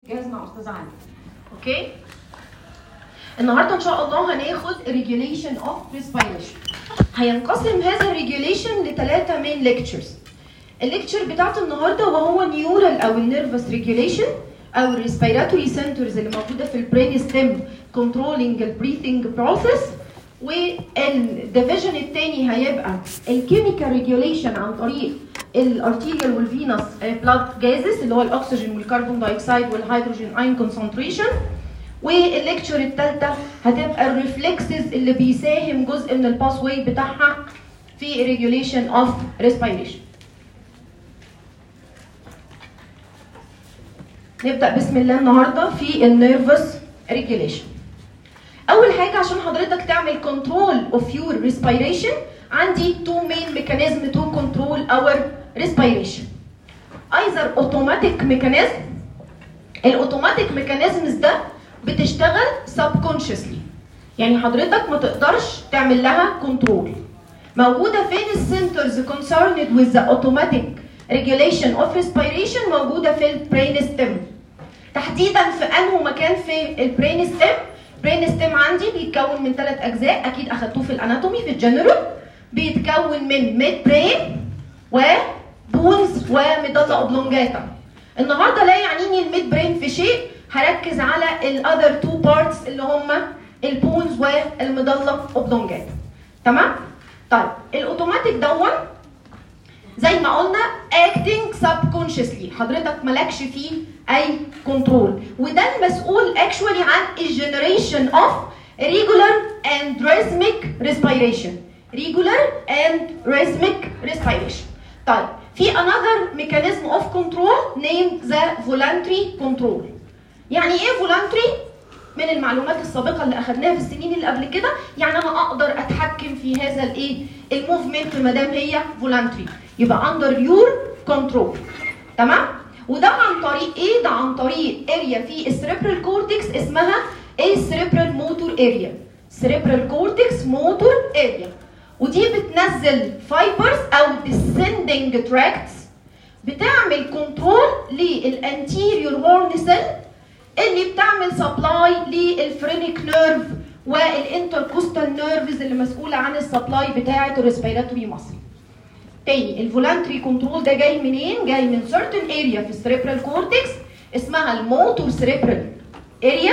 جاهز مع استاذ علي اوكي النهارده ان شاء الله هناخد regulation of respiration هينقسم هذا الريجوليشن لثلاثه مين ليكتشرز الليكتشر بتاعت النهارده وهو نيورال او النيرفس ريجوليشن او الريسبيراتوري سنترز اللي موجوده في البرين ستيم كنترولينج البريثنج بروسيس والديفيجن الثاني هيبقى الكيميكال ريجوليشن عن طريق الارتيريال والفينوس بلاد جازز اللي هو الاكسجين والكربون دايوكسيد والهيدروجين اين كونسنتريشن والليكتشر الثالثه هتبقى الريفلكسز اللي بيساهم جزء من الباس واي بتاعها في ريجوليشن اوف ريسبيريشن نبدا بسم الله النهارده في النيرفس ريجوليشن اول حاجه عشان حضرتك تعمل كنترول اوف يور ريسبيريشن عندي تو مين ميكانيزم تو كنترول اور ريسبيريشن ايزر اوتوماتيك ميكانيزم الاوتوماتيك ميكانيزمز ده بتشتغل subconsciously يعني حضرتك ما تقدرش تعمل لها كنترول موجوده فين السنترز concerned with the automatic regulation of respiration موجوده في البرين ستيم تحديدا في انه مكان في البرين ستيم برين ستيم عندي بيتكون من ثلاث اجزاء اكيد اخدتوه في الاناتومي في الجنرال بيتكون من ميد برين وبونز وميدالا اوبلونجاتا النهارده لا يعنيني الميد برين في شيء هركز على الاذر تو بارتس اللي هم البونز والميدالا اوبلونجاتا تمام طيب الاوتوماتيك دون زي ما قلنا acting subconsciously حضرتك مالكش فيه اي كنترول وده المسؤول actually عن الجنريشن of regular and rhythmic respiration regular and rhythmic respiration طيب في another mechanism of control named the voluntary control يعني ايه voluntary من المعلومات السابقه اللي اخذناها في السنين اللي قبل كده يعني انا اقدر اتحكم في هذا الايه الموفمنت ما دام هي فولانتري يبقى اندر يور كنترول تمام وده عن طريق ايه ده عن طريق اريا في السريبرال كورتكس اسمها ايه السريبرال موتور اريا سريبرال كورتكس موتور اريا ودي بتنزل فايبرز او descending تراكتس بتعمل كنترول للانتيريور هورن سيل اللي بتعمل سبلاي للفرينيك نيرف والانتركوستال نيرفز اللي مسؤوله عن السبلاي بتاعه الريسبيراتوري ماسل. تاني الفولانتري كنترول ده جاي منين؟ جاي من certain اريا في السريبرال كورتكس اسمها الموتور سريبرال اريا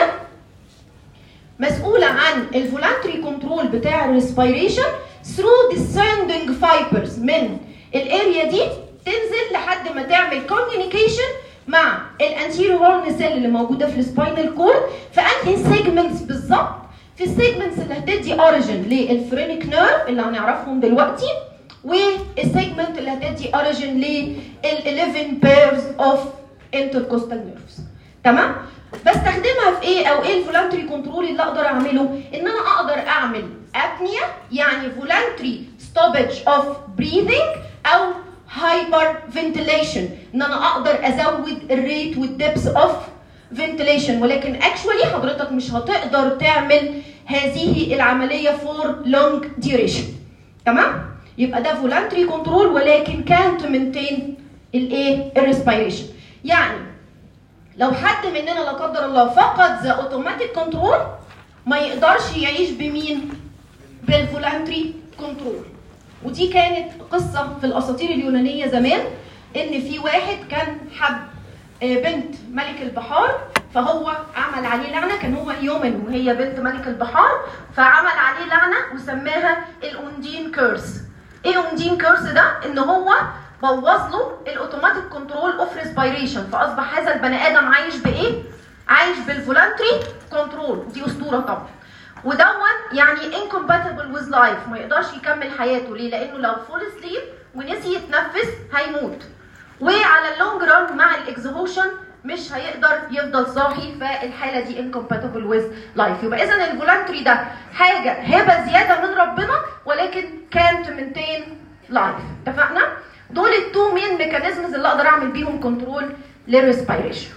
مسؤوله عن الفولانتري كنترول بتاع الريسبيريشن through descending fibers من الاريا دي تنزل لحد ما تعمل communication مع الانتيريور هورن سيل اللي موجوده في السباينال كورد في انهي سيجمنتس بالظبط في السيجمنتس اللي هتدي اوريجن للفرينيك نيرف اللي هنعرفهم دلوقتي والسيجمنت اللي هتدي اوريجن لل 11 بيرز اوف انتركوستال نيرفز تمام بستخدمها في ايه او ايه الفولانتري كنترول اللي اقدر اعمله ان انا اقدر اعمل ابنيا يعني فولانتري ستوبج اوف بريذنج او هايبر فنتيليشن ان انا اقدر ازود الريت والدبس اوف فنتيليشن ولكن اكشولي حضرتك مش هتقدر تعمل هذه العمليه فور لونج ديوريشن تمام يبقى ده فولانتري كنترول ولكن كانت مينتين الايه الريسبيريشن يعني لو حد مننا لا قدر الله فقد ذا اوتوماتيك كنترول ما يقدرش يعيش بمين بالفولانتري كنترول ودي كانت قصة في الأساطير اليونانية زمان إن في واحد كان حب بنت ملك البحار فهو عمل عليه لعنة كان هو هيومن وهي بنت ملك البحار فعمل عليه لعنة وسماها الأوندين كيرس إيه أوندين كيرس ده؟ إن هو بوظ له الأوتوماتيك كنترول أوف ريسبيريشن فأصبح هذا البني آدم عايش بإيه؟ عايش بالفولانتري كنترول دي أسطورة طبعا ودون يعني incompatible with life ما يقدرش يكمل حياته ليه؟ لانه لو فول سليب ونسي يتنفس هيموت. وعلى اللونج ران مع الاكزهوشن مش هيقدر يفضل صاحي فالحاله دي incompatible with life يبقى اذا الفولانتري ده حاجه هبه زياده من ربنا ولكن كانت maintain life اتفقنا؟ دول التو مين ميكانيزمز اللي اقدر اعمل بيهم كنترول للريسبيريشن.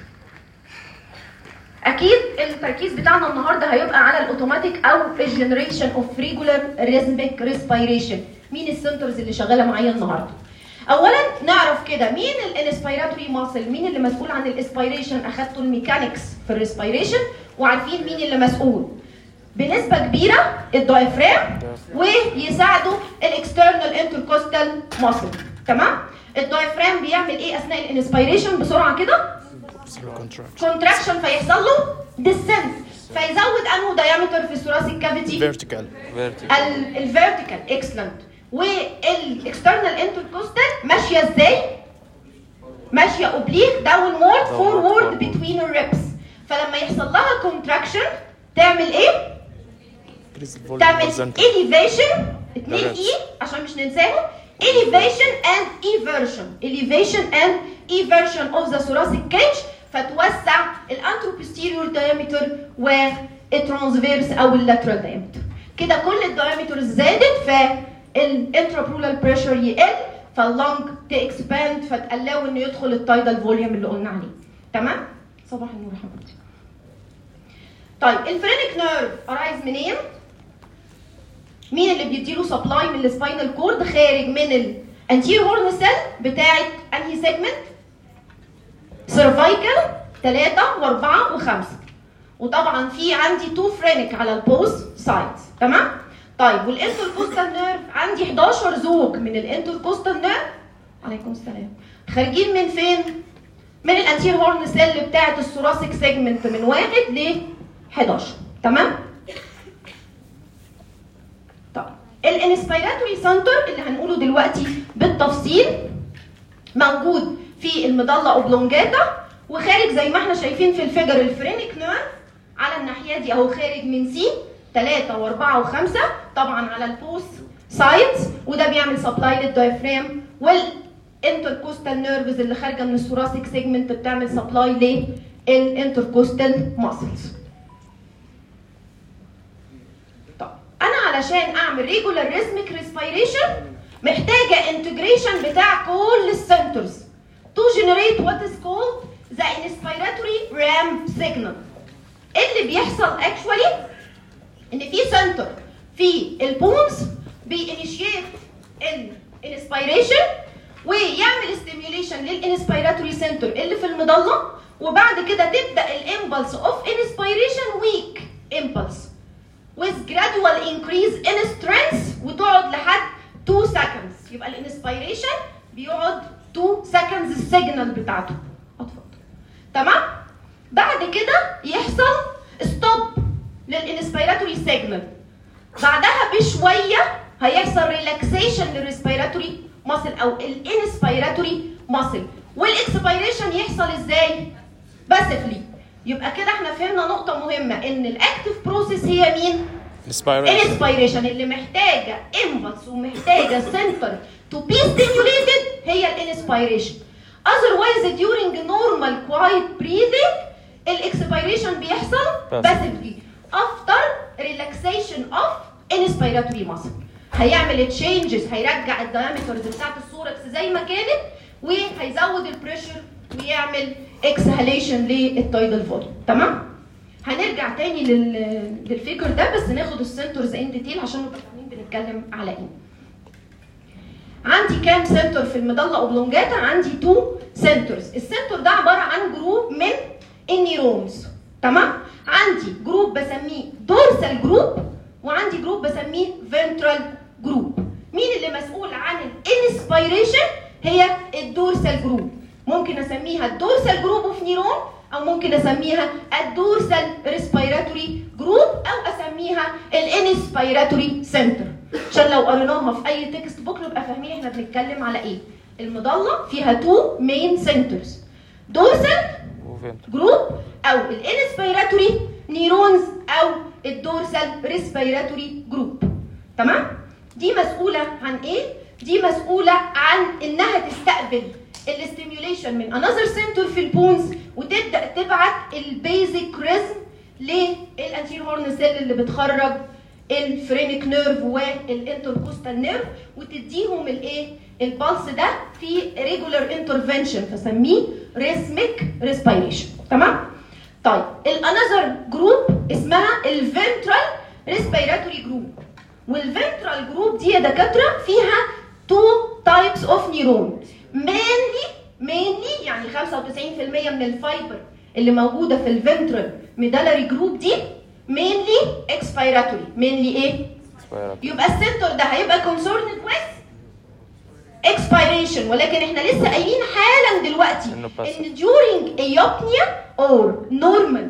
اكيد التركيز بتاعنا النهارده هيبقى على الاوتوماتيك او الجنريشن اوف ريجولار ريزميك ريسبيريشن مين السنترز اللي شغاله معايا النهارده اولا نعرف كده مين الانسبيراتوري ماسل مين اللي مسؤول عن الاسبيريشن اخدتوا الميكانكس في الريسبيريشن وعارفين مين اللي مسؤول بنسبه كبيره الدايفرام ويساعدوا الاكسترنال انتركوستال ماسل تمام الدايفرام بيعمل ايه اثناء الانسبيريشن بسرعه كده contraction كونتراكشن فيحصل له ديسنت فيزود انه دايمتر في الثوراسيك كافيتي vertical vertical الفيرتيكال اكسلنت والاكسترنال انتركوستال ماشيه ازاي؟ ماشيه اوبليك داون وورد فورورد forward. بتوين الريبس فلما يحصل لها كونتراكشن تعمل ايه؟ increase the volume تعمل horizontal elevation اتنين Correct. اي عشان مش ننساهم elevation and eversion elevation and eversion of the thoracic cage فتوسع الانتروبوستيريور diameter والترانسفيرس او اللاترال diameter كده كل الدايمتر زادت فالانترابرولار بريشر يقل فاللنج تاكسباند فتقلقوا انه يدخل التايدال فوليوم اللي قلنا عليه تمام صباح النور يا حبيبتي طيب الفرينك نيرف ارايز منين مين اللي بيديله سبلاي من السباينال كورد خارج من الانتير هورن سيل بتاعت انهي سيجمنت سيرفايكال 3 و4 و5 وطبعا في عندي تو فرينك على البوز سايدز تمام طيب والانتركوستال نيرف عندي 11 زوج من الانتركوستال نيرف عليكم السلام خارجين من فين من الانتير هورن سيل بتاعت الثوراسيك سيجمنت من 1 ل 11 تمام طيب الانسبيراتوري سنتر اللي هنقوله دلوقتي بالتفصيل موجود في المضله اوبلونجاتا وخارج زي ما احنا شايفين في الفيجر الفرينك نيرف على الناحيه دي اهو خارج من سي 3 و4 و5 طبعا على البوس سايدز وده بيعمل سبلاي للدايفرام والانتركوستال نيرفز اللي خارجه من الثوراسيك سيجمنت بتعمل سبلاي للانتركوستال ماسلز طب انا علشان اعمل ريجولار ريزميك ريسبيريشن محتاجه انتجريشن بتاع كل السنترز to generate what is called the inspiratory RAM signal اللي بيحصل actually ان في سنتر في البونز بينيشيت الانسبيريشن ويعمل ستيميوليشن للانسبيراتوري سنتر اللي في المضله وبعد كده تبدا الامبلس اوف انسبيريشن ويك امبلس with gradual increase in strength وتقعد لحد 2 seconds يبقى الانسبيريشن بيقعد 2 seconds السيجنال بتاعته اتفضل تمام بعد كده يحصل ستوب للانسبيراتوري سيجنال بعدها بشويه هيحصل ريلاكسيشن للريسبيراتوري ماسل او الانسبيراتوري ماسل والاكسبيريشن يحصل ازاي باسفلي يبقى كده احنا فهمنا نقطه مهمه ان الاكتف بروسيس هي مين inspiration الانسبيريشن اللي محتاجه امبلس ومحتاجه سنتر تو بي ستيميوليتد هي الانسبيريشن otherwise during normal quiet breathing الاكسبيريشن بيحصل Passive. باسفلي after relaxation of inspiratory muscle هيعمل تشينجز هيرجع الدايمترز بتاعت السوركس زي ما كانت وهيزود البريشر ويعمل اكسهاليشن للتايدال فوليوم تمام هنرجع تاني لل... للفيجر ده بس ناخد السنترز ان ديتيل عشان نبقى فاهمين بنتكلم على ايه عندي كام سنتر في المضله اوبلونجاتا عندي تو سنترز السنتر ده عباره عن جروب من النيرونز تمام عندي جروب بسميه دورسال جروب وعندي جروب بسميه فنترال جروب مين اللي مسؤول عن الانسبيريشن هي الدورسال جروب ممكن اسميها الدورسال جروب اوف نيرون او ممكن اسميها الدورسال ريسبيراتوري جروب او اسميها الانسبيراتوري سنتر عشان لو قريناها في اي تكست بوك نبقى فاهمين احنا بنتكلم على ايه المضله فيها تو مين سنترز دورسال وفنتر جروب او الانسبيراتوري نيرونز او الدورسال ريسبيراتوري جروب تمام دي مسؤوله عن ايه دي مسؤوله عن انها تستقبل الاستيميوليشن من انذر سنتر في البونز وتبدا تبعت البيزك ريزم للانتير هورن سيل اللي بتخرج الفرينك نيرف والانتركوستال نيرف وتديهم الايه البلس ده في ريجولار انترفنشن فسميه ريسميك ريسبيريشن تمام طيب الانذر جروب اسمها الفنترال ريسبيراتوري جروب والفنترال جروب دي يا دكاتره فيها تو تايبس اوف نيرون mainly mainly يعني 95% من الفايبر اللي موجوده في الفنترال ميدالري جروب دي mainly expiratory mainly ايه؟ يبقى السنتر ده هيبقى concerned with expiration ولكن احنا لسه قايلين حالا دلوقتي إنه passive. ان during apnea or normal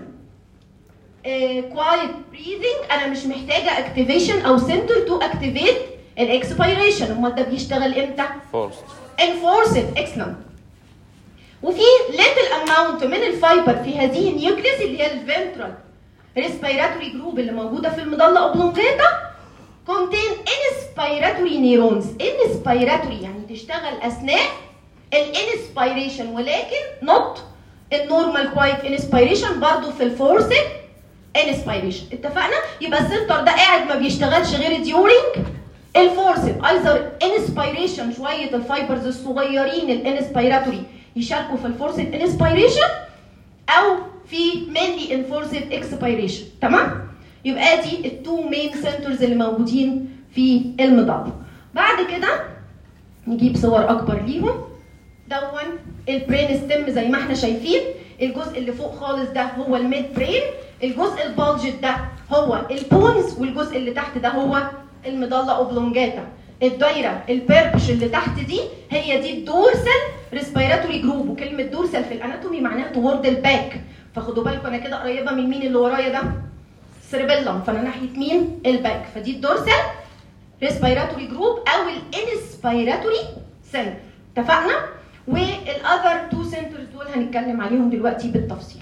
uh, quiet breathing انا مش محتاجه activation او center to activate الاكسبيريشن امال ده بيشتغل امتى؟ forced enforced excellent وفي little amount من الفايبر في هذه النيوكليس اللي هي الفنترال respiratory جروب اللي موجوده في المضله اوبلونجاتا contain inspiratory neurons inspiratory يعني تشتغل اثناء الانسبيريشن ولكن not النورمال كوايت انسبيريشن برضه في الفورسد انسبيريشن اتفقنا يبقى السنتر ده قاعد ما بيشتغلش غير during الفورسد ايزر انسبيريشن شويه الفايبرز الصغيرين الانسبيراتوري يشاركوا في الفورسد انسبيريشن او في mainly enforced expiration تمام يبقى دي التو مين سنترز اللي موجودين في المضاد بعد كده نجيب صور اكبر ليهم دون البرين ستيم زي ما احنا شايفين الجزء اللي فوق خالص ده هو الميد برين الجزء البالجت ده هو البونز والجزء اللي تحت ده هو المضله اوبلونجاتا الدايره البيربش اللي تحت دي هي دي الدورسال ريسبيراتوري جروب وكلمه دورسال في الاناتومي معناها تورد الباك فخدوا بالكم انا كده قريبه من مين اللي ورايا ده سيربيلم فانا ناحيه مين الباك فدي الدورسال ريسبيراتوري جروب او الانسبيراتوري سنتر اتفقنا والاذر تو سنترز دول هنتكلم عليهم دلوقتي بالتفصيل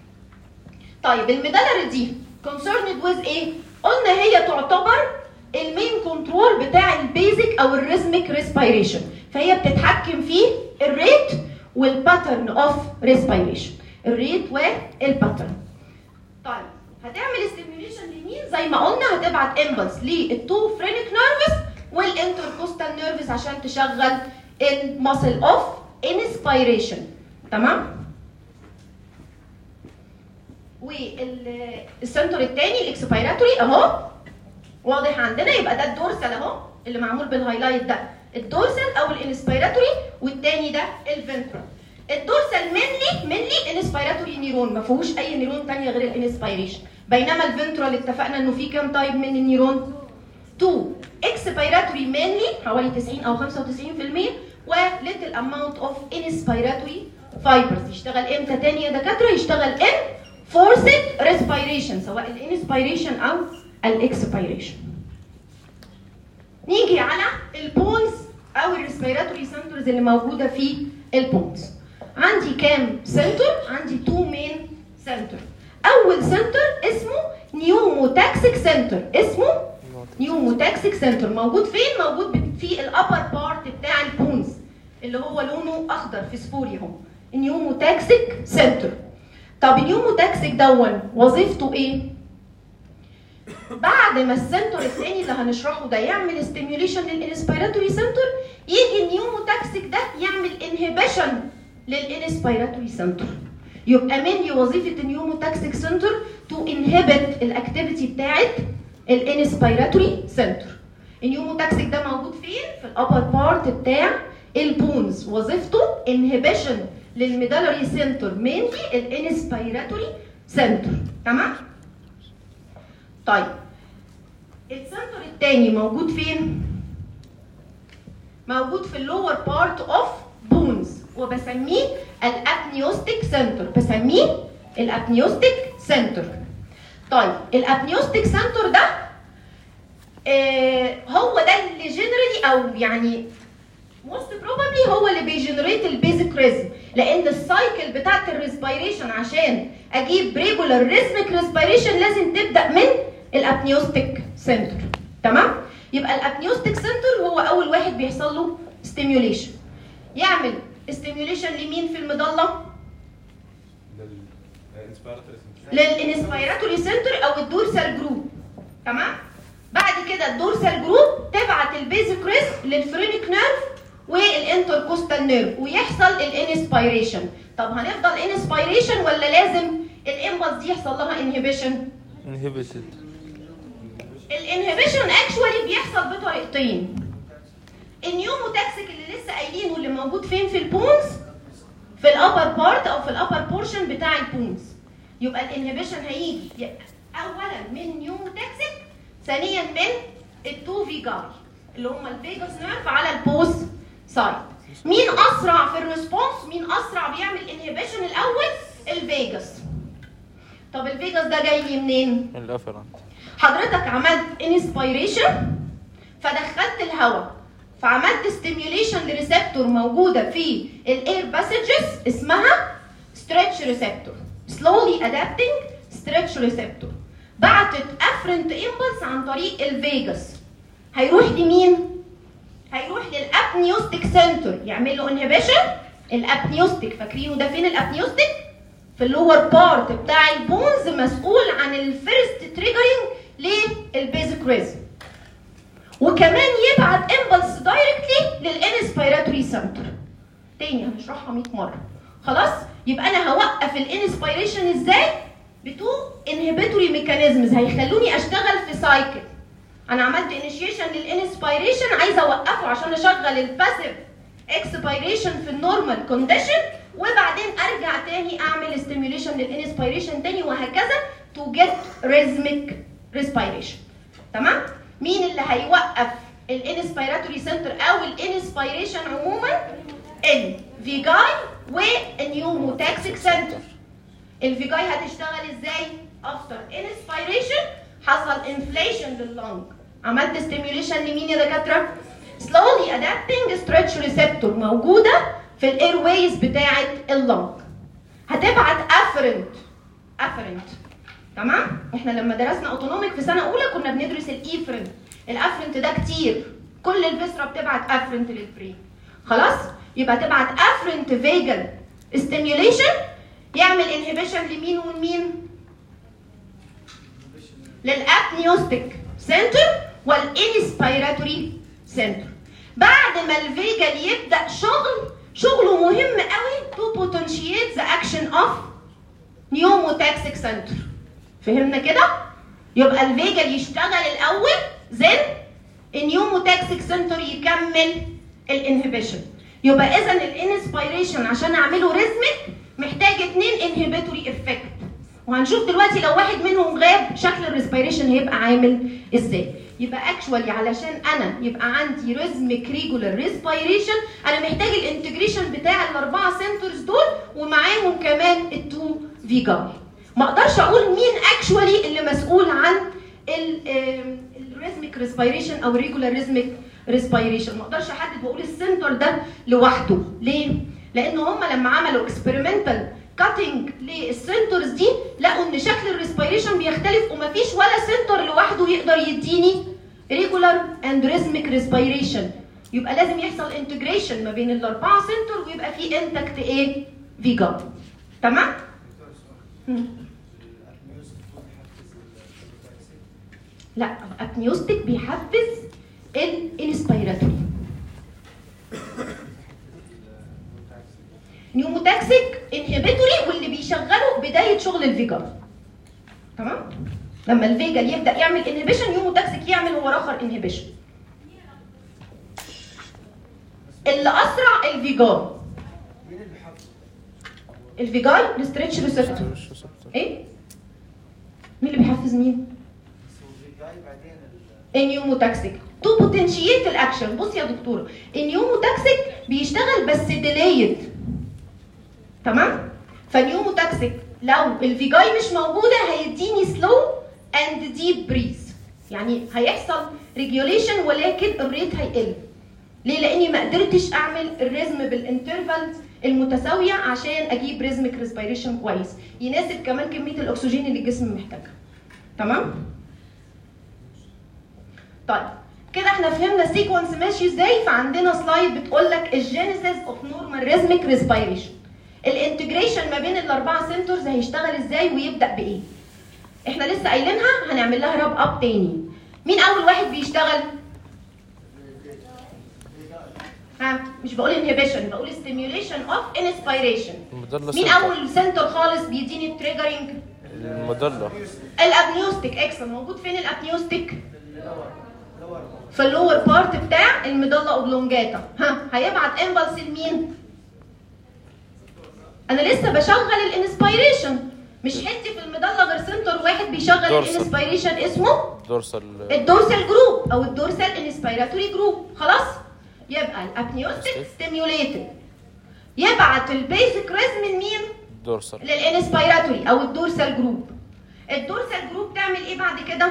طيب الميدالري دي concerned with ايه قلنا هي تعتبر المين كنترول بتاع البيزك او الريزميك ريسبيريشن فهي بتتحكم في الريت والباترن اوف ريسبيريشن الريت والباترن طيب هتعمل ستيميوليشن لمين زي ما قلنا هتبعت امبلس للتو فرينك نيرفز والانتركوستال نيرفز عشان تشغل الماسل اوف انسبيريشن تمام والسنتر الثاني الاكسبيراتوري اهو واضح عندنا يبقى ده الدورسال اهو اللي معمول بالهايلايت ده الدورسال او الانسبيراتوري والتاني ده الفنترال الدورسال منلي منلي انسبيراتوري نيرون ما فيهوش اي نيرون تانية غير الانسبيريشن بينما الفنترال اتفقنا انه في كام تايب من النيرون 2 اكسبيراتوري منلي حوالي 90 او 95% وليتل اماونت اوف انسبيراتوري فايبرز يشتغل امتى تاني يا دكاتره يشتغل ان فورسد ريسبيريشن سواء الانسبيريشن او الاكسبيريشن نيجي على البونز او الريسبيراتوري سنترز اللي موجوده في البونز عندي كام سنتر عندي تو مين سنتر اول سنتر اسمه نيوموتاكسيك سنتر اسمه نيوموتاكسيك سنتر موجود فين موجود في الابر بارت بتاع البونز اللي هو لونه اخضر فسفوري اهو نيوموتاكسيك سنتر طب النيوموتاكسيك دون وظيفته ايه بعد ما السنتر الثاني اللي هنشرحه ده يعمل ستيميوليشن للانسبيراتوري سنتر يجي النيوموتاكسيك ده يعمل انهبيشن للانسبيراتوري سنتر يبقى مني وظيفه النيوموتاكسيك سنتر تو انهبت الاكتيفيتي بتاعت الانسبيراتوري سنتر النيوموتاكسيك ده موجود فين في الابر بارت بتاع البونز وظيفته انهبيشن للميدالري سنتر مينلي الانسبيراتوري سنتر تمام طيب السنتر الثاني موجود فين موجود في اللور بارت اوف بونز وبسميه الابنيوستيك سنتر بسميه الابنيوستيك سنتر طيب الابنيوستيك سنتر ده آه هو ده اللي جنرالي او يعني موست بروبابلي هو اللي بيجنريت البيزك ريزم لان السايكل بتاعت الريسبيريشن عشان اجيب ريجولار ريزميك ريسبيريشن لازم تبدا من الابنيوستيك سنتر تمام يبقى الابنيوستيك سنتر هو اول واحد بيحصل له ستيميوليشن يعمل ستيميوليشن لمين في المضله للانسبيراتوري سنتر او الدورسال جروب تمام بعد كده الدورسال جروب تبعت البيزك ريس للفرينك نيرف والانتركوستال نيرف ويحصل الانسبيريشن طب هنفضل انسبيريشن ولا لازم الامبلس دي يحصل لها انهبيشن inhibited الانهبيشن اكشوالي بيحصل بطريقتين النيوموتاكسيك اللي لسه قايلينه اللي موجود فين في البونز في الابر بارت او في الابر بورشن بتاع البونز يبقى الانهبيشن هيجي اولا من نيوموتاكسيك ثانيا من التو فيجاي اللي هم الفيجاس نيرف على البوز سايد مين اسرع في الريسبونس مين اسرع بيعمل انهبيشن الاول الفيجاس طب الفيجاس ده جاي لي منين الافرنت حضرتك عملت انسبيريشن فدخلت الهواء فعملت ستيميوليشن لريسبتور موجوده في الاير باسجز اسمها ستريتش ريسبتور slowly adapting stretch receptor بعتت افرنت امبلس عن طريق الفيجاس هيروح لمين هيروح للابنيوستيك سنتر يعمل له انهبيشن الابنيوستيك فاكرينه ده فين الابنيوستيك في اللور بارت بتاع البونز مسؤول عن الفيرست تريجرنج للبيزك ريزم وكمان يبعت امبلس دايركتلي للانسبيراتوري سنتر تاني هنشرحها 100 مره خلاص يبقى انا هوقف الانسبيريشن ازاي بتو انهبيتوري ميكانيزمز هيخلوني اشتغل في سايكل انا عملت انيشيشن للانسبيريشن عايزه اوقفه عشان اشغل الباسيف اكسبيريشن في النورمال كونديشن وبعدين ارجع تاني اعمل ستيميوليشن للانسبيريشن تاني وهكذا تو جيت ريزميك ريسبيريشن تمام مين اللي هيوقف الانسبيراتوري سنتر او الانسبيريشن عموما الفيجاي والنيوموتاكسيك سنتر الفيجاي هتشتغل ازاي افتر انسبيريشن حصل انفليشن لللنج عملت ستيميوليشن لمين يا دكاتره slowly adapting stretch receptor موجوده في الاير ويز بتاعه اللنج هتبعت افرنت افرنت تمام احنا لما درسنا اوتونوميك في سنه اولى كنا بندرس الايفرنت الافرنت ده كتير كل الفسرة بتبعت افرنت للبرين خلاص يبقى تبعت افرنت فيجل ستيميوليشن يعمل انهبيشن لمين ومين للابنيوستيك سنتر والانسبيراتوري سنتر بعد ما الفيجل يبدا شغل شغله مهم قوي تو بوتنشيت ذا اكشن اوف نيوموتاكسيك سنتر فهمنا كده يبقى الفيجل يشتغل الاول زين النيوموتاكسيك سنتر يكمل الانهبيشن يبقى اذا الانسبيريشن عشان اعمله ريزميك محتاج اتنين انهبيتوري افكت وهنشوف دلوقتي لو واحد منهم غاب شكل الريسبيريشن هيبقى عامل ازاي يبقى اكشوالي علشان انا يبقى عندي ريزميك ريجولار ريسبيريشن انا محتاج الانتجريشن بتاع الاربعه سنترز دول ومعاهم كمان التو فيجاي ما اقدرش اقول مين اكشوالي اللي مسؤول عن الريزميك ريسبيريشن او ريجولار ريزميك ريسبيريشن ما اقدرش احدد واقول السنتر ده لوحده ليه لان هم لما عملوا اكسبيرمنتال كاتنج للسنترز دي لقوا ان شكل الريسبيريشن بيختلف ومفيش ولا سنتر لوحده يقدر يديني ريجولار اند ريزميك ريسبيريشن يبقى لازم يحصل انتجريشن ما بين الاربعه سنتر ويبقى في انتكت ايه فيجا تمام مم. لا ابنيوستيك بيحفز الانسبيراتوري نيوموتاكسيك انهبيتوري واللي بيشغله بدايه شغل الفيجر تمام لما الفيجل يبدا يعمل انهبيشن نيوموتاكسيك يعمل هو اخر انهبيشن اللي اسرع الفيجار الفيجاي الستريتش ريسبتور ايه مين اللي بيحفز مين النيوموتاكسيك تو بوتنشيت الاكشن بص يا دكتوره النيوموتاكسيك بيشتغل بس ديليد تمام فالنيوموتاكسيك لو الفيجاي مش موجوده هيديني سلو اند ديب بريز يعني هيحصل ريجوليشن ولكن الريت هيقل ليه لاني ما قدرتش اعمل الريزم بالانترفالز المتساويه عشان اجيب ريزمك ريسبيريشن كويس يناسب كمان كميه الاكسجين اللي الجسم محتاجها تمام طيب كده احنا فهمنا السيكونس ماشي ازاي فعندنا سلايد بتقول لك الجينيسيس اوف نورمال ريزميك ريسبيريشن الانتجريشن ما بين الاربعه سنترز هيشتغل ازاي ويبدا بايه احنا لسه قايلينها هنعمل لها راب اب تاني مين اول واحد بيشتغل ها مش بقول انهبيشن بقول ستيميوليشن اوف انسبيريشن المدلة مين سنتر. اول سنتر خالص بيديني التريجرنج المدلة الابنيوستيك اكسل موجود فين الابنيوستيك في اللور بارت بتاع الميدالا اوبلونجاتا ها هيبعت امبلس لمين انا لسه بشغل الانسبيريشن مش حتي في الميدالا غير سنتر واحد بيشغل دورسال. الانسبيريشن اسمه دورسال الدورسال جروب او الدورسال انسبيراتوري جروب خلاص يبقى الابنيوستيك ستيميوليتد يبعت البيسك ريزم لمين دورسال للانسبيراتوري او الدورسال جروب الدورسال جروب تعمل ايه بعد كده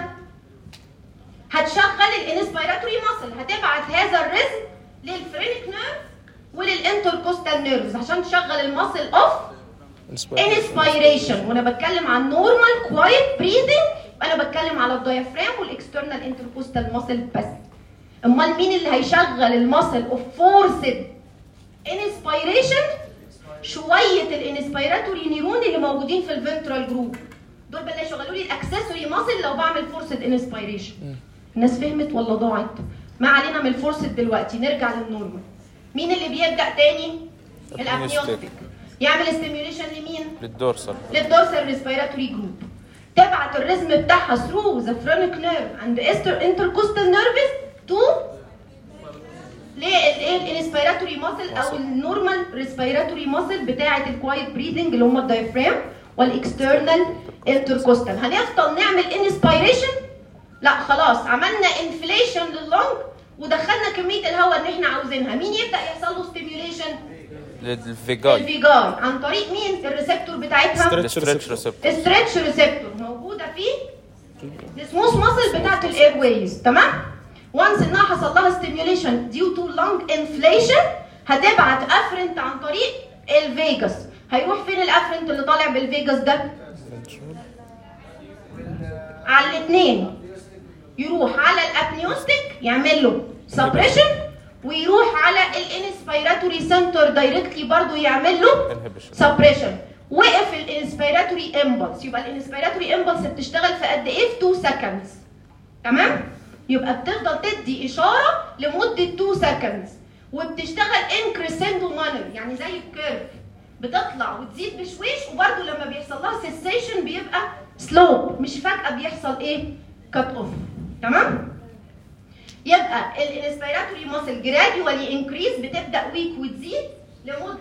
هتشغل الانسبيراتوري ماسل هتبعت هذا الريزم للفرينك نيرف وللانتركوستال نيرفز عشان تشغل الماسل اوف انسبيريشن وانا بتكلم عن نورمال كوايت بريذنج انا بتكلم على الدايفرام والاكسترنال انتركوستال ماسل بس امال مين اللي هيشغل الماسل اوف فورسد انسبيريشن شويه الانسبيراتوري نيرون اللي موجودين في الفنترال جروب دول بقى اللي يشغلوا لي الاكسسوري ماسل لو بعمل فورسد انسبيريشن الناس فهمت ولا ضاعت ما علينا من الفورسد دلوقتي نرجع للنورمال مين اللي بيبدا تاني الابنيوستيك يعمل ستيميوليشن لمين للدورسال للدورسال ريسبيراتوري جروب تبعت الريزم بتاعها ثرو ذا فرونيك نيرف اند انتركوستال نيرفز تو للانسبيراتوري ماسل او النورمال ريسبيراتوري ماسل بتاعه الكوايت بريذنج اللي هم الدايفرام والاكسترنال انتركوستال هنفضل نعمل انسبيريشن لا خلاص عملنا انفليشن لللونج ودخلنا كميه الهواء اللي احنا عاوزينها مين يبدا يحصل له ستيميوليشن للفيجاي الفيجاي عن طريق مين الريسبتور بتاعتها الستريتش ريسبتور ستريتش ريسبتور موجوده في السموث ماسل بتاعت الاير ويز تمام وانس انها حصل لها ستيميوليشن ديو تو لونج انفليشن هتبعت افرنت عن طريق الفيجاس هيروح فين الافرنت اللي طالع بالفيجاس ده على الاثنين يروح على الابنيوستيك يعمل له سبريشن ويروح على الانسبيراتوري سنتر دايركتلي برضو يعمل له انهبيشن سبريشن وقف الانسبيراتوري امبلس يبقى الانسبيراتوري امبلس بتشتغل في قد ايه في 2 سكندز تمام يبقى بتفضل تدي اشاره لمده 2 سكندز وبتشتغل ان كريسندو مانر يعني زي الكيرف بتطلع وتزيد بشويش وبرده لما بيحصل لها سيسيشن بيبقى سلوب مش فجاه بيحصل ايه كات اوف تمام يبقى الانسبيراتوري ماسل جراديوالي انكريز بتبدا ويك وتزيد لمده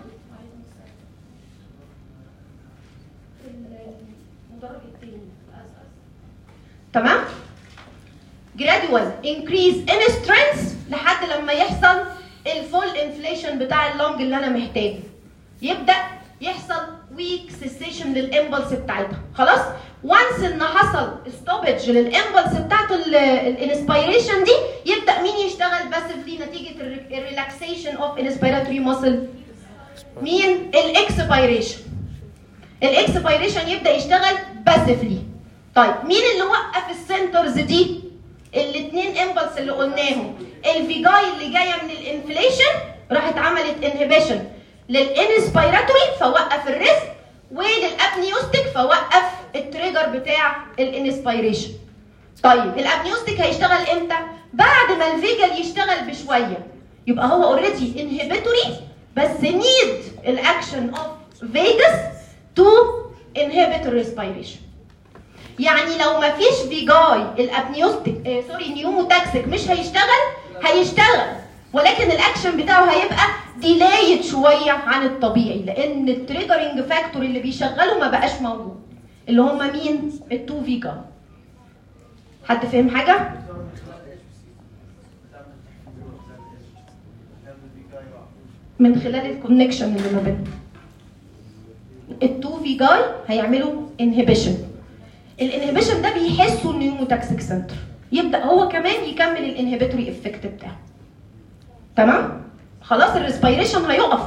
المدرج التاني تمام جراديوال انكريز ان سترينث لحد لما يحصل الفول انفليشن بتاع اللونج اللي انا محتاجه يبدا يحصل ويك سيسيشن للامبلس بتاعتها خلاص وانس ان حصل ستوبج للامبلس بتاعت الانسبيريشن دي يبدا مين يشتغل باسفلي نتيجه الريلاكسيشن اوف انسبيراتوري ماسل مين الاكسبيريشن الاكسبيريشن يبدا يشتغل باسفلي طيب مين اللي وقف السنترز دي الاثنين امبلس اللي قلناهم الفيجاي اللي جايه من الانفليشن راحت عملت انهبيشن للانسبيراتوري فوقف الريسك وللابنيوستيك فوقف التريجر بتاع الانسبيريشن طيب الابنيوستيك هيشتغل امتى بعد ما الفيجل يشتغل بشويه يبقى هو اوريدي انهبيتوري بس نيد الاكشن اوف فيجاس تو انهبت الريسبيريشن يعني لو ما فيش فيجاي الابنيوستيك آه سوري نيوموتاكسيك مش هيشتغل هيشتغل ولكن الاكشن بتاعه هيبقى ديلايد شويه عن الطبيعي لان التريجرنج فاكتور اللي بيشغله ما بقاش موجود اللي هم مين التو فيجا حد فهم حاجه من خلال الكونكشن اللي ما بينهم التو فيجاي هيعملوا انهبيشن الانهبيشن ده بيحسوا النيوموتاكسيك سنتر يبدا هو كمان يكمل الانهبيتوري افكت بتاعه تمام خلاص الريسبيريشن هيقف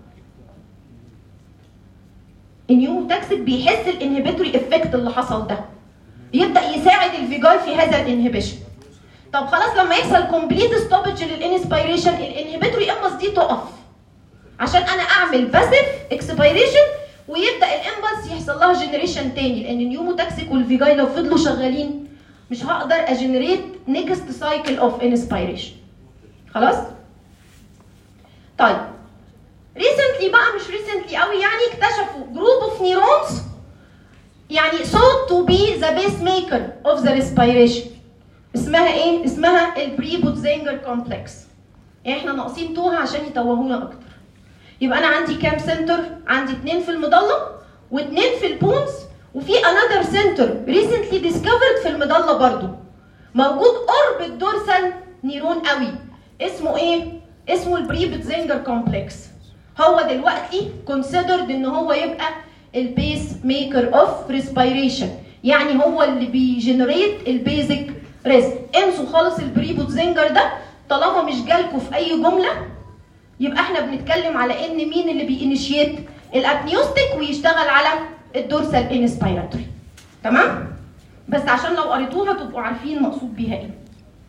النيوموتاكسيك بيحس الانهبيتوري افكت اللي حصل ده يبدا يساعد الفيجاي في هذا الانهبيشن طب خلاص لما يحصل كومبليت ستوبج للانسبيريشن الانهبيتوري امبلس دي تقف عشان انا اعمل باسيف اكسبيريشن ويبدا الامبلس يحصل لها جنريشن تاني لان النيوموتاكسيك والفيجاي لو فضلوا شغالين مش هقدر اجنريت نيكست سايكل اوف انسبيريشن خلاص طيب ريسنتلي بقى مش ريسنتلي قوي يعني اكتشفوا جروب اوف نيورونز يعني thought to be the pacemaker of the respiration اسمها ايه اسمها البري بوتزينجر كومبلكس يعني احنا ناقصين توها عشان يتوهونا اكتر يبقى انا عندي كام سنتر عندي اتنين في المضله واتنين في البونز وفي انذر سنتر ريسنتلي ديسكفرد في المضله برضو موجود قرب الدورسال نيرون قوي اسمه ايه اسمه البري بوتزينجر كومبلكس هو دلوقتي كونسيدرد ان هو يبقى البيس ميكر اوف ريسبيريشن يعني هو اللي بيجنريت البيزك ريسك انسوا خالص البري بوتزينجر ده طالما مش جالكوا في اي جمله يبقى احنا بنتكلم على ان مين اللي بينيشيت الابنيوستيك ويشتغل على الدورسال انسبيراتوري تمام بس عشان لو قريتوها تبقوا عارفين مقصود بيها ايه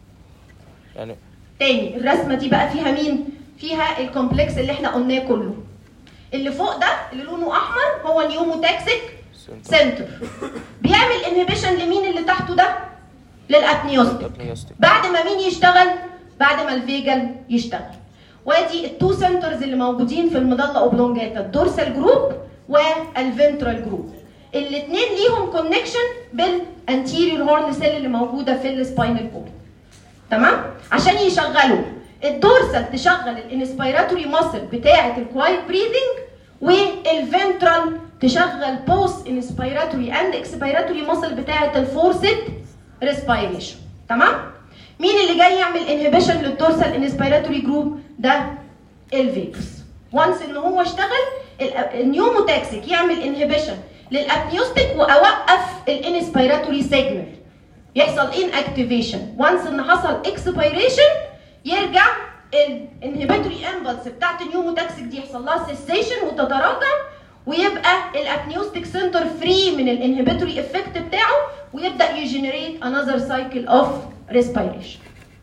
يعني تاني الرسمه دي بقى فيها مين فيها الكومبلكس اللي احنا قلناه كله اللي فوق ده اللي لونه احمر هو نيوموتاكسيك سنتر بيعمل انهبيشن لمين اللي تحته ده للابنيوستيك ابنيوستيك بعد ما مين يشتغل بعد ما الفيجل يشتغل وادي التو سنترز اللي موجودين في المضله اوبلونجاتا الدورسال جروب والفنترال جروب الاثنين ليهم كونكشن بالانتيريور هورن سيل اللي موجوده في السباينال كورد تمام عشان يشغلوا الدورسال تشغل الانسبيراتوري ماسل بتاعه الكوايت بريذنج والفنترال تشغل بوست انسبيراتوري اند اكسبيراتوري ماسل بتاعه الفورسد ريسبيريشن تمام مين اللي جاي يعمل انهبيشن للدورسال انسبيراتوري جروب ده الفيكس وانس ان هو اشتغل النيوموتاكسيك يعمل انهبيشن للابنيوستيك واوقف الانسبيراتوري سيجنال يحصل ان اكتيفيشن وانس ان حصل اكسبيريشن يرجع الانهبيتوري امبلس بتاعت النيوموتاكسيك دي يحصل لها سيسيشن وتتراجع ويبقى الابنيوستيك سنتر فري من الانهبيتوري افكت بتاعه ويبدا يجنريت انذر سايكل اوف ريسبيريشن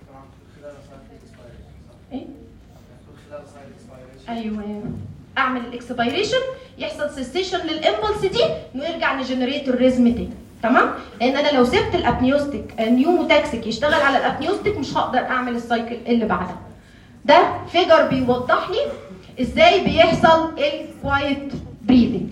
ايه ايوه اعمل الاكسبيريشن يحصل سيسيشن للامبلس دي انه يرجع نجنريت الريزم تاني تمام لان انا لو سبت الابنيوستيك نيوموتاكسيك يشتغل على الابنيوستيك مش هقدر اعمل السايكل اللي بعدها ده فيجر بيوضح لي ازاي بيحصل الكوايت بريذنج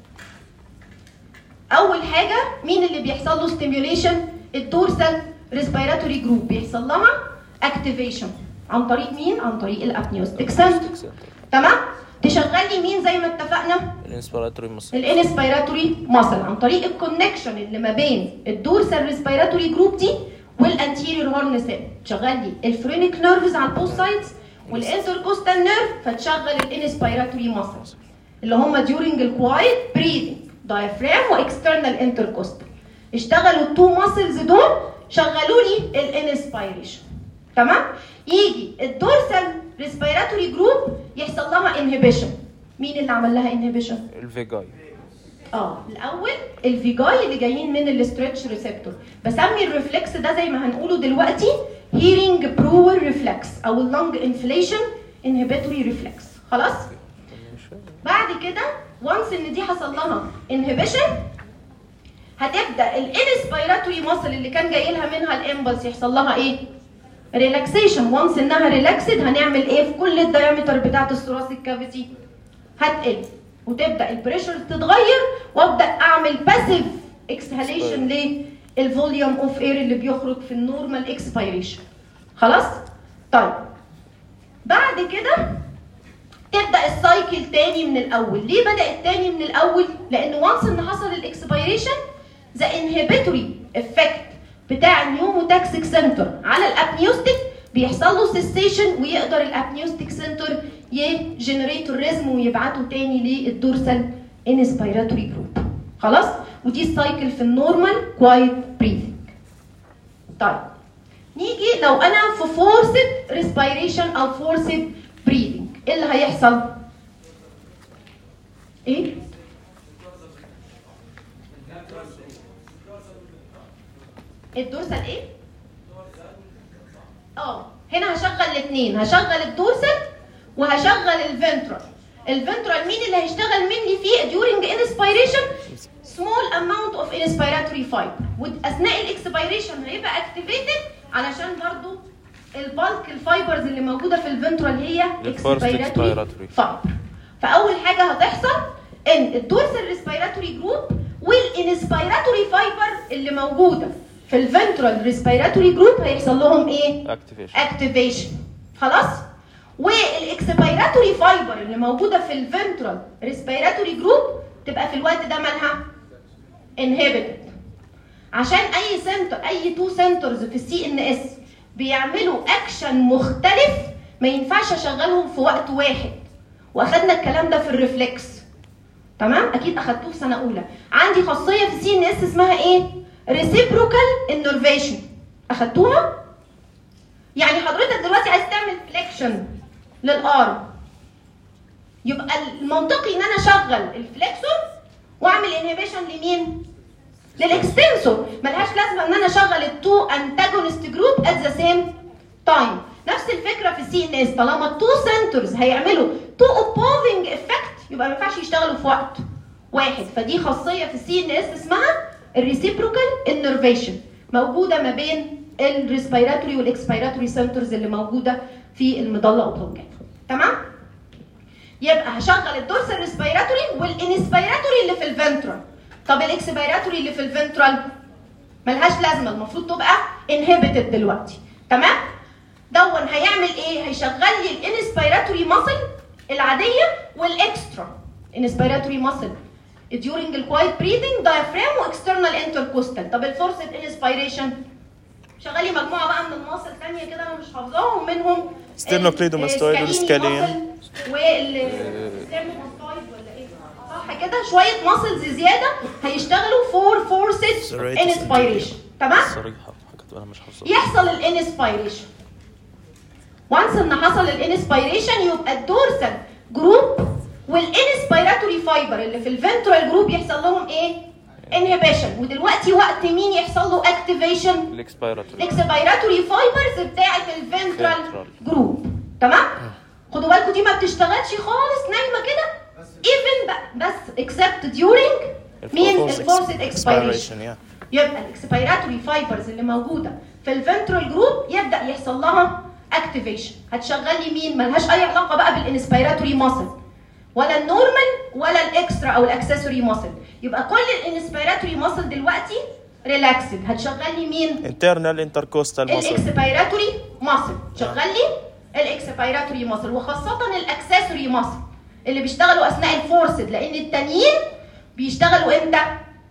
اول حاجه مين اللي بيحصل له ستيميوليشن الدورسال ريسبيراتوري جروب بيحصل لها اكتيفيشن عن طريق مين عن طريق الابنيوستيك سنتر تمام تشغل لي مين زي ما اتفقنا الانسبيراتوري مصر الانسبيراتوري ماسل عن طريق الكونكشن اللي ما بين الدورسال ريسبيراتوري جروب دي والانتيريور هورن سيل تشغل لي الفرينيك نيرفز على البوست سايدز والانتركوستال نيرف فتشغل الانسبيراتوري ماسل اللي هم ديورنج الكوايت بريذنج diaphragm واكسترنال انتركوستال اشتغلوا التو ماسلز دول شغلوا لي الانسبيريشن تمام يجي الدورسال ريسبيراتوري جروب يحصل لها انهبيشن مين اللي عمل لها انهبيشن الفيجاي اه الاول الفيجاي اللي جايين من الاسترتش ريسبتور بسمي الريفلكس ده زي ما هنقوله دلوقتي هيرنج برور ريفلكس او اللنج انفليشن انهبيتوري ريفلكس خلاص بعد كده وانس ان دي حصل لها انهبيشن هتبدا الانسبيراتوري ماسل اللي كان جاي لها منها الامبلس يحصل لها ايه ريلاكسيشن وانس انها ريلاكسد هنعمل ايه في كل الدايمتر بتاعت الثوراسيك كافيتي هتقل وتبدا البريشر تتغير وابدا اعمل باسيف اكسهاليشن للفوليوم اوف اير اللي بيخرج في النورمال اكسبيريشن خلاص طيب بعد كده تبدا السايكل تاني من الاول ليه بدات تاني من الاول لان وانس ان حصل الاكسبيريشن ذا انهبيتوري افكت بتاع النيوموتاكسيك سنتر على الابنيوستيك بيحصل له سيسيشن ويقدر الابنيوستيك سنتر يجنريت الريزم ويبعته تاني للدورسال انسبيراتوري جروب خلاص ودي السايكل في النورمال كوايت بريثنج طيب نيجي لو انا في فورسد ريسبيريشن او فورسد بريثنج ايه اللي هيحصل ايه الدورسال ايه اه هنا هشغل الاثنين هشغل الدورسال وهشغل الفنترال الفنترال مين اللي هيشتغل مني فيه during inspiration small amount of inspiratory fiber واثناء الاكسبيريشن هيبقى activated علشان برضو البالك الفايبرز اللي موجوده في الفنترال هي الفيرست expiratory expiratory. فايبر فاول حاجه هتحصل ان الدورسال ريسبيراتوري جروب والانسبيراتوري فايبر اللي موجوده في الفنترال ريسبيراتوري جروب هيحصل لهم ايه اكتيفيشن اكتيفيشن خلاص والاكسبيراتوري فايبر اللي موجوده في الفنترال ريسبيراتوري جروب تبقى في الوقت ده مالها انهبيتد عشان اي سنتر اي تو سنترز في السي ان اس بيعملوا اكشن مختلف ما ينفعش اشغلهم في وقت واحد واخدنا الكلام ده في الريفلكس تمام اكيد اخدتوه في سنه اولى عندي خاصيه في السي ان اس اسمها ايه ريسيبروكال انرفيشن اخدتوها يعني حضرتك دلوقتي عايز تعمل فليكشن للارم يبقى المنطقي ان انا اشغل الفليكسور واعمل انهبيشن لمين للاكستنسور ملهاش لازمه ان انا اشغل التو انتاجونست جروب ات ذا سيم تايم نفس الفكره في السي ان اس طالما التو سنترز هيعملوا تو اوبوزنج افكت يبقى ما ينفعش يشتغلوا في وقت واحد فدي خاصيه في السي ان اس اسمها الريسيبروكال انرفيشن موجوده ما بين الريسبيراتوري والاكسبيراتوري سنترز اللي موجوده في المضله اوبلونجات تمام يبقى هشغل الدورسال ريسبيراتوري والانسبيراتوري اللي في الفنترال طب الاكسبيراتوري اللي في الفنترال ملهاش لازمه المفروض تبقى انهبيتد دلوقتي تمام دون هيعمل ايه هيشغل لي الانسبيراتوري ماسل العاديه والاكسترا انسبيراتوري ماسل during الكوايت breathing diaphragm واكسترنال intercostal طب الفورسد انسبيريشن شغال لي مجموعه بقى من الماسل ثانيه كده انا مش حافظاهم ومنهم Sternocleidomastoid والscalene. والستيرنوماستويد ولا ايه صح كده شويه ماسلز زياده هيشتغلوا فور فورسد Serratus انسبيريشن تمام صريحه حاجات انا مش حافظها يحصل الانسبيريشن وانس ان حصل الانسبيريشن يبقى الدورسال جروب والانسبيراتوري فايبر اللي في الفنترال جروب يحصل لهم ايه انهبيشن ودلوقتي وقت مين يحصل له اكتيفيشن الاكسبيراتوري الاكسبيراتوري فايبرز بتاعت الفنترال Ventral. جروب تمام خدوا بالكم دي ما بتشتغلش خالص نايمه كده ايفن بس اكسبت ديورنج مين الفورسد اكسبيريشن expiration yeah يبقى الاكسبيراتوري فايبرز اللي موجوده في الفنترال جروب يبدا يحصل لها اكتيفيشن هتشغل لي مين ملهاش اي علاقه بقى بالانسبيراتوري ماسل ولا النورمال ولا الاكسترا او الاكسسوري ماسل يبقى كل الانسبيراتوري ماسل دلوقتي ريلاكسد هتشغل لي مين internal intercostal muscle الاكسبيراتوري ماسل شغل لي الاكسبيراتوري ماسل وخاصه الاكسسوري ماسل اللي بيشتغلوا اثناء الفورسد لان التانيين بيشتغلوا امتى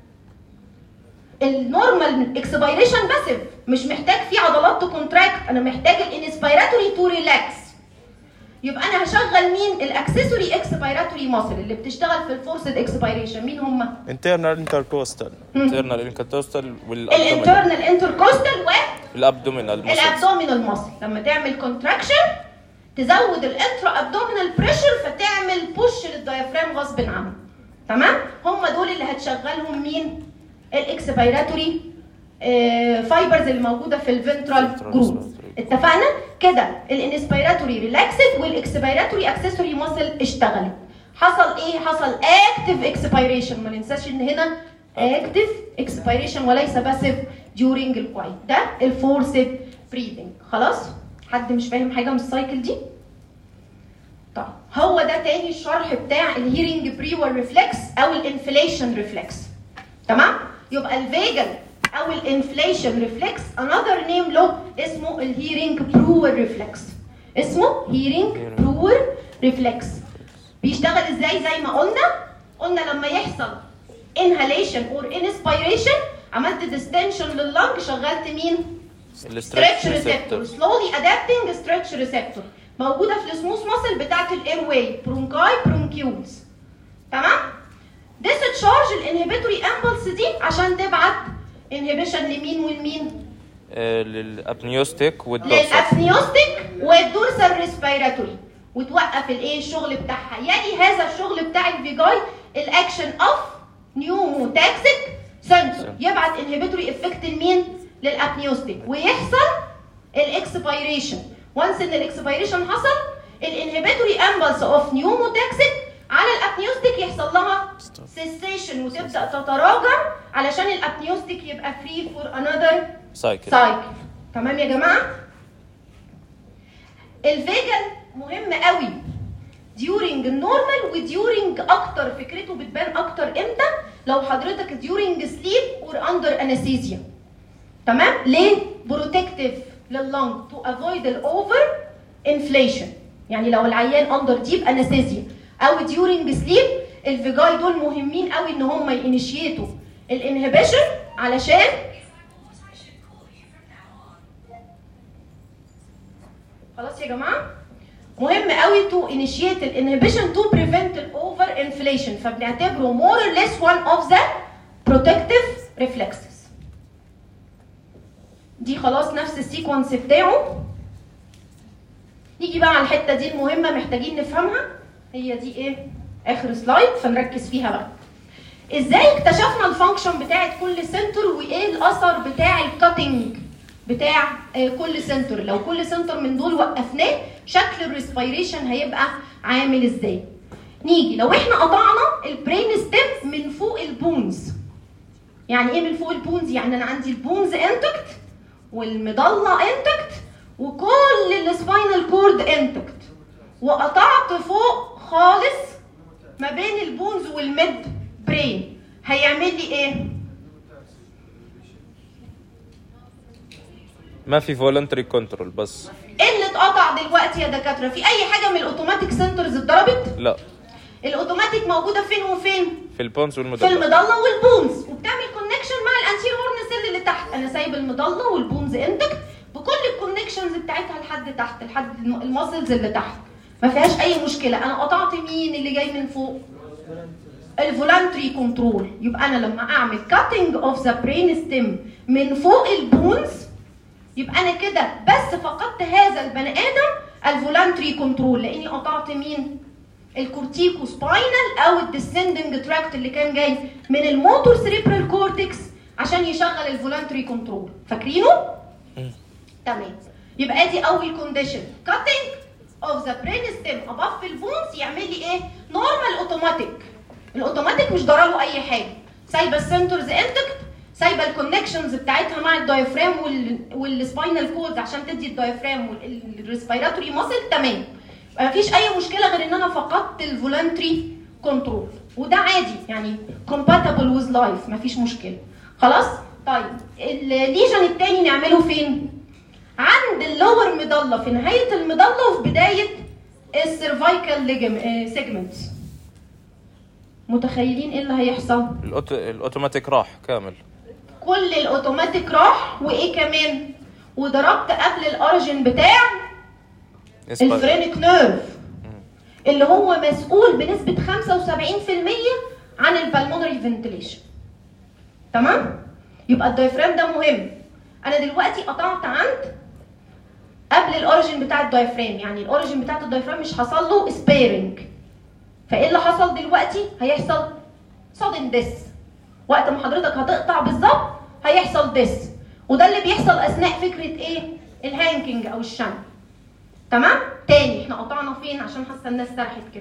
النورمال اكسبيريشن باسيف مش محتاج فيه عضلات تكونتراكت انا محتاج الانسبيراتوري تو ريلاكس يبقى انا هشغل مين الاكسسوري اكسبيراتوري ماسل اللي بتشتغل في الفورسد اكسبيريشن مين هم internal intercostal انترنال انكاتوستال والابدومينال الانترنال انتركوستال و الابدومينال muscles. الابدومينال ماسل لما تعمل كونتراكشن تزود الانترا ابدومينال بريشر فتعمل بوش للديافرام غصب عنه تمام هم دول اللي هتشغلهم مين الاكسبيراتوري فايبرز اللي موجوده في الفنترال Ventral جروب respiratory. اتفقنا كده الانسبيراتوري ريلاكسد والاكسبيراتوري اكسسوري ماسل اشتغلت حصل ايه حصل اكتف اكسبيريشن ما ننساش ان هنا اكتف اكسبيريشن وليس باسيف during الكوايت ده الفورسد بريذنج خلاص حد مش فاهم حاجه من السايكل دي طب هو ده تاني الشرح بتاع الهيرنج بريور ريفلكس او الانفليشن ريفلكس تمام يبقى الفيجل او الانفليشن ريفلكس انذر نيم له اسمه الهيرنج برور ريفلكس اسمه هيرنج Hearing. برور ريفلكس بيشتغل ازاي زي ما قلنا قلنا لما يحصل inhalation or inspiration عملت ديستنشن لللنج شغلت مين الستريتش stretch receptor slowly adapting stretch receptor موجوده في السموث ماسل بتاعت الاير واي برونكاي برونكيولز تمام discharge الانهبيتوري امبلس دي عشان تبعت انهبيشن لمين والمين للابنيوستيك والدورسال للابنيوستيك والدورسال ريسبيراتوري وتوقف الايه الشغل بتاعها يلي هذا الشغل بتاع الفيجاي الاكشن اوف نيوموتاكسيك سنسور يبعت انهبيتوري افكت لمين للابنيوستيك ويحصل الاكسبيريشن وانس ان الاكسبيريشن حصل الانهبيتوري امبلس اوف نيوموتاكسيك على الابنيوستيك يحصل لها سيسيشن وتبدا تتراجع علشان الابنيوستيك يبقى فري فور انذر سايكل سايكل تمام يا جماعه الفيجن مهم قوي ديورنج النورمال وديورنج اكتر فكرته بتبان اكتر امتى لو حضرتك ديورنج سليب اور اندر انستيزيا تمام ليه بروتكتيف لللنج تو افويد الاوفر انفليشن يعني لو العيان اندر ديب انستيزيا او ديورنج سليب الفيجاي دول مهمين قوي ان هم ينيشيتوا الانهبيشن علشان خلاص يا جماعه مهم قوي تو انيشيت الانهبيشن تو بريفنت الاوفر انفليشن فبنعتبره مور اور ليس one اوف ذا بروتكتيف ريفلكسز دي خلاص نفس السيكونس بتاعه نيجي بقى على الحته دي المهمه محتاجين نفهمها هي دي ايه اخر سلايد فنركز فيها بقى ازاي اكتشفنا الفانكشن بتاعت كل سنتر وايه الاثر بتاع الكاتنج بتاع آه، كل سنتر لو كل سنتر من دول وقفناه شكل الريسبيريشن هيبقى عامل ازاي نيجي لو احنا قطعنا البرين ستيم من فوق البونز يعني ايه من فوق البونز يعني انا عندي البونز انتكت والمضله انتكت وكل السباينال كورد انتكت وقطعت فوق خالص ما بين البونز والميد برين هيعمل لي ايه ما في فولنتري كنترول بس ايه اللي اتقطع دلوقتي يا دكاتره في اي حاجه من الاوتوماتيك سنترز اتضربت لا الاوتوماتيك موجوده فين وفين في البونز في والمدلل المضله والبونز وبتعمل كونكشن مع الانتير هورن سيل اللي تحت انا سايب المضله والبونز انتكت بكل الكونكشنز بتاعتها لحد تحت لحد الم- الماسلز اللي تحت ما فيهاش اي مشكله انا قطعت مين اللي جاي من فوق الفولانتري كنترول يبقى انا لما اعمل كاتنج اوف ذا برين ستيم من فوق البونز يبقى انا كده بس فقدت هذا البني ادم الفولانتري كنترول لاني قطعت مين الكورتيكو سباينال او الديسندنج تراكت اللي كان جاي من الموتور سريبرال كورتكس عشان يشغل الفولانتري كنترول فاكرينه تمام يبقى دي اول كونديشن كاتنج اوف ذا برين ستيم اباف البونز يعمل لي ايه نورمال اوتوماتيك الاوتوماتيك مش ضرره اي حاجه سايبه السنترز انتكت سايبه الكونكشنز بتاعتها مع الدايفرام وال والسباينال كورد عشان تدي الدايفرام والريسبيراتوري ماسل تمام مفيش اي مشكله غير ان انا فقدت الفولنتري كنترول وده عادي يعني compatible with life مفيش مشكله خلاص طيب الليجن التاني نعمله فين عند اللور مضله في نهايه المضله وفي بدايه السيرفايكال سيجمنتس متخيلين ايه اللي هيحصل الأوتو... الاوتوماتيك راح كامل كل الاوتوماتيك راح وايه كمان وضربت قبل الاوريجن بتاع يسبق. الفرينك نيرف اللي هو مسؤول بنسبه 75% عن البلمونري فنتليشن تمام يبقى الدايفرام ده مهم انا دلوقتي قطعت عند قبل الاوريجن بتاع الدايفرام يعني الاوريجن بتاعت الدايفرام مش حصل له سبيرنج فايه اللي حصل دلوقتي هيحصل sudden death وقت ما حضرتك هتقطع بالظبط هيحصل ديس وده اللي بيحصل اثناء فكره ايه الهانكينج او الشن تمام تاني احنا قطعنا فين عشان حاسه الناس سرحت كده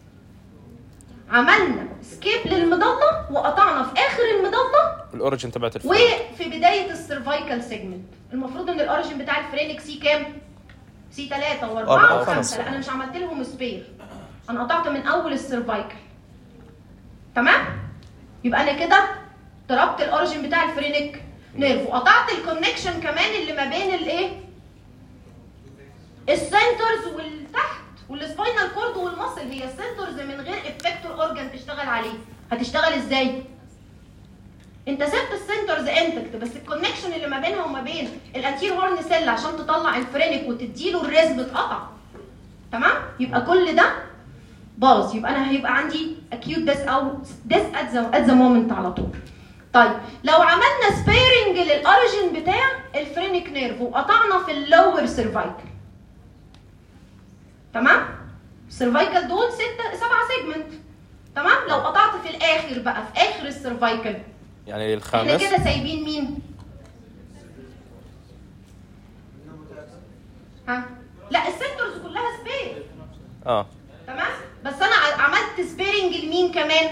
عملنا سكيب للمضله وقطعنا في اخر المضله الاوريجن تبعت الفريم وفي بدايه السيرفايكال سيجمنت المفروض ان الاوريجن بتاع الفرينك سي كام سي 3 و4 أربعة و5 وخمسة. لا انا مش عملت لهم سبير انا قطعت من اول السيرفايكال تمام يبقى انا كده ضربت الاوريجن بتاع الفرينك نيرف وقطعت الكونكشن كمان اللي ما بين الايه السنترز والتحت والسباينال كورد والمصل هي السنترز من غير افكتور اورجان تشتغل عليه هتشتغل ازاي انت سبت السنترز انتكت بس الكونكشن اللي ما بينها وما بين الانتير هورن سيل عشان تطلع الفرينك وتديله الريزم اتقطع تمام يبقى كل ده باظ يبقى انا هيبقى عندي acute death او death at the, at the moment على طول طيب لو عملنا سبيرنج للاوريجن بتاع الفرينك نيرف وقطعنا في اللور سيرفايكل تمام السيرفايكل دول ستة سبعة سيجمنت تمام لو قطعت في الاخر بقى في اخر السيرفايكل يعني احنا الخامس كده سايبين مين ها لا السنترز كلها سبير اه تمام بس انا ع- عملت سبيرنج لمين كمان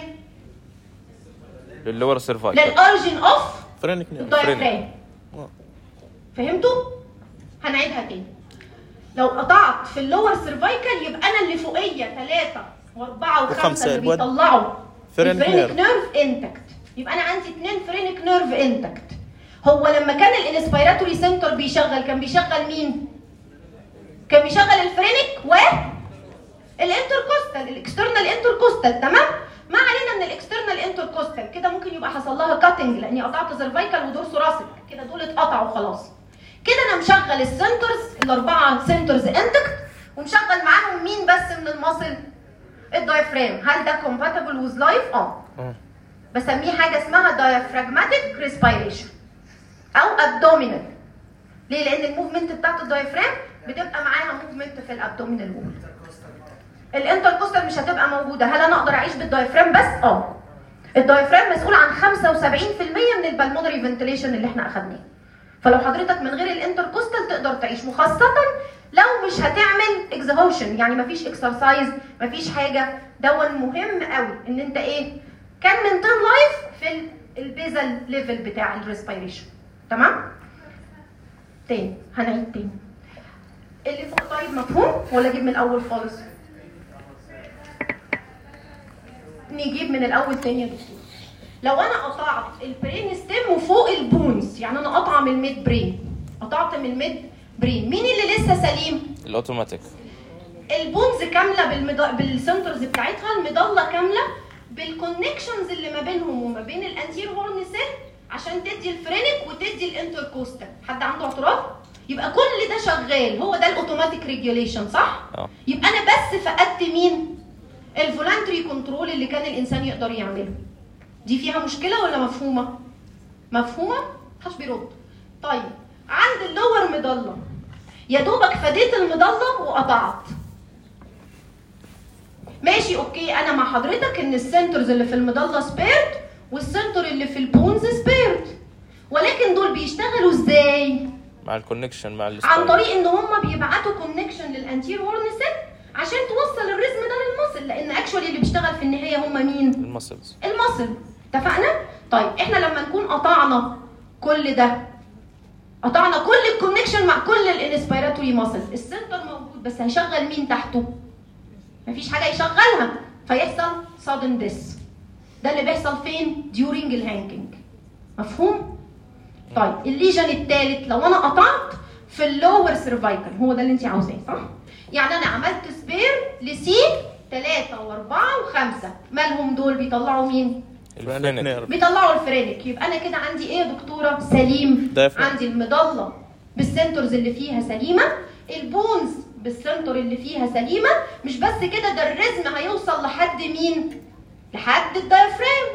للور سيرفايكل للاوريجن اوف فرينك نيرف الدايفرام آه. فهمتوا هنعيدها تاني لو قطعت في اللور سيرفايكل يبقى انا اللي فوقيه ثلاثة واربعة وخمسة وخمسة اللي الواد- بيطلعوا فرينك الفرينك نيرف. نيرف انتكت يبقى انا عندي اثنين فرينك نيرف انتكت هو لما كان الانسبيراتوري سنتر بيشغل كان بيشغل مين كان بيشغل الفرينك و الانتركوستال الاكسترنال انتركوستال تمام ما علينا من الاكسترنال انتركوستال كده ممكن يبقى حصل لها كاتنج لاني قطعت سيرفايكال ودورسو راسك كده دول اتقطعوا خلاص كده انا مشغل السنترز الاربعه سنترز انتكت ومشغل معاهم مين بس من المصل الدايفرام هل ده كومباتبل ويز لايف اه اه بسميه حاجه اسمها diaphragmatic respiration او abdominal ليه لان الموفمنت بتاعت الدايفرام بتبقى معاها موفمنت في الابدومينال وول الانتركوستال مش هتبقى موجوده هل انا اقدر اعيش بالدايفرام بس اه الدايفرام مسؤول عن 75% من البلمونري فنتليشن اللي احنا اخدناه فلو حضرتك من غير الانتركوستال تقدر تعيش وخاصه لو مش هتعمل اكزهوشن يعني مفيش اكسرسايز مفيش حاجه دون مهم قوي ان انت ايه كان من 10 لايف في ال- البيزل ليفل بتاع الريسبيريشن تمام تاني هنعيد تاني اللي فوق طيب مفهوم ولا اجيب من الاول خالص نجيب من الاول تاني يا دكتور لو انا قطعت البرين ستيم فوق البونز يعني انا قطعه من الميد برين قطعت من الميد برين مين اللي لسه سليم الاوتوماتيك البونز كامله بالمض... بالسنترز بتاعتها المضله كامله بالكونكشنز اللي ما بينهم وما بين الانتير هورن سيل عشان تدي الفرينك وتدي الانتركوستال حد عنده اعتراض يبقى كل ده شغال هو ده الاوتوماتيك ريجوليشن صح اه يبقى انا بس فقدت مين الفولانتري كنترول اللي كان الانسان يقدر يعمله دي فيها مشكله ولا مفهومه مفهومه محدش بيرد طيب عند اللور مضله يا دوبك فديت المضله وقطعت ماشي اوكي انا مع حضرتك ان السنترز اللي في المضله سبيرت والسنتر اللي في البونز سبيرت ولكن دول بيشتغلوا ازاي مع الكونكشن مع عن السباين. طريق ان هم بيبعتوا كونكشن للانتير هورن سيل عشان توصل الريزم ده للمصل لان اكشولي اللي بيشتغل في النهايه هم مين المسلز المصل اتفقنا طيب احنا لما نكون قطعنا كل ده قطعنا كل الكونكشن مع كل الانسبيراتوري ماسل السنتر موجود بس هيشغل مين تحته مفيش حاجه يشغلها فيحصل sudden death ده اللي بيحصل فين during الهانكينج مفهوم طيب الليجن الثالث لو انا قطعت في اللور سيرفايكال هو ده اللي انت عاوزاه صح يعني انا عملت سبير لسي ثلاثة وأربعة وخمسة مالهم دول بيطلعوا مين؟ الفرينك نيرف بيطلعوا الفرينك يبقى انا كده عندي ايه يا دكتوره سليم Diaphragm. عندي المضله بالسنترز اللي فيها سليمه البونز بالسنتر اللي فيها سليمه مش بس كده ده الرزم هيوصل لحد مين لحد الدايفرام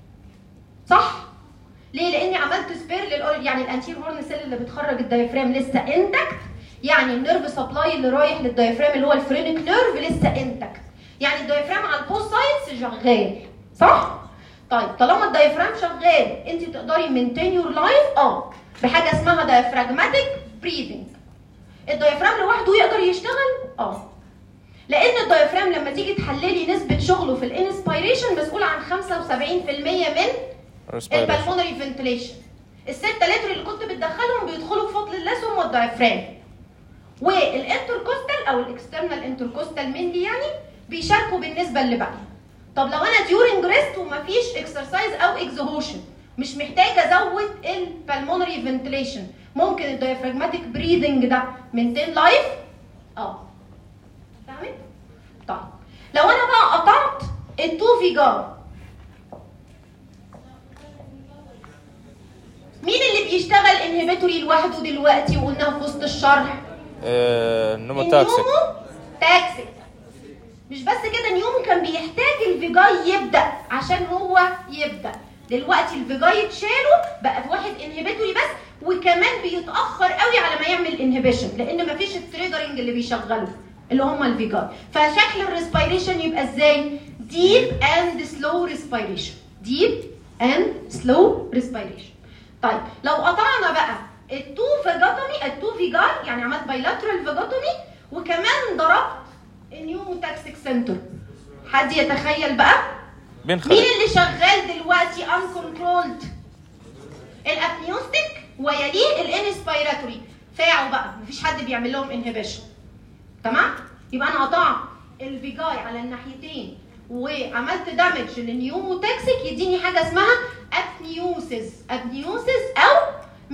صح ليه لاني عملت سبير للأول يعني الانتير هورن سيل اللي بتخرج الدايفرام لسه انتكت يعني النيرف سبلاي اللي رايح للدايفرام اللي هو الفرينك نيرف لسه انتكت يعني الدايفرام على البوست سايدز شغال صح طيب طالما الدايفرام شغال انت تقدري مينتين يور لايف اه بحاجه اسمها دايفراجماتيك بريذنج الدايفرام لوحده يقدر يشتغل اه لان الدايفرام لما تيجي تحللي نسبه شغله في الانسبيريشن مسؤول عن 75% من ريسبيريشن البلمونري فنتليشن الستة لتر اللي كنت بتدخلهم بيدخلوا بفضل الله ثم الدايفرام والانتركوستال او الاكسترنال انتركوستال مينلي يعني بيشاركوا بالنسبه اللي باقيه طب لو انا ديورنج ريست ومفيش اكسرسايز او اكزهوشن مش محتاجه ازود البلمونري فنتليشن ممكن الدايفراجماتيك بريذنج ده من 10 لايف اه فاهمين طيب لو انا بقى قطعت التو فيجار مين اللي بيشتغل انهبيتوري لوحده دلوقتي وقلناها في وسط الشرح نوموتاكسيك النيومو تاكسيك مش بس كده نيومو كان بيحتاج الفيجاي يبدا عشان هو يبدا دلوقتي الفيجاي اتشالوا بقى في واحد انهبيتوري بس وكمان بيتاخر قوي على ما يعمل انهبيشن لان مفيش التريجرنج اللي بيشغله اللي هم الفيجاي فشكل الريسبيريشن يبقى ازاي ديب اند سلو ريسبيريشن ديب اند سلو ريسبيريشن طيب لو قطعنا بقى التو فيجاتومي التو فيجاي يعني عملت بايلاترال فيجاتومي وكمان ضربت النيوموتاكسيك سنتر حد يتخيل بقى مين بينخرج اللي شغال دلوقتي uncontrolled الابنيوستيك ويليه الانسبيراتوري فاعوا بقى مفيش حد بيعمل لهم انهبيشن تمام يبقى انا قطعت الفيجاي على الناحيتين وعملت دامج للنيوموتاكسيك يديني حاجه اسمها ابنيوسيس ابنيوسيس او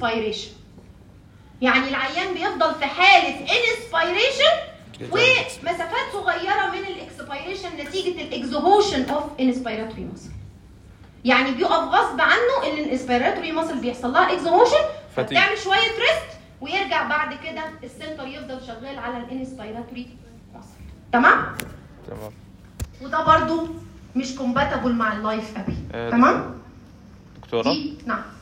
انسبيريشن يعني العيان بيفضل في حاله انسبيريشن ومسافات صغيره من الاكسبيريشن نتيجه الاكزهوشن اوف انسبيراتوري ماسل يعني بيقف غصب عنه ان الانسبيراتوري ماسل بيحصل لها اكزهوشن فتيج. فتعمل شويه ريست ويرجع بعد كده السنتر يفضل شغال على الانسبيراتوري ماسل تمام تمام وده برضو مش كومباتبل مع اللايف قوي آه، تمام دكتورة دي نعم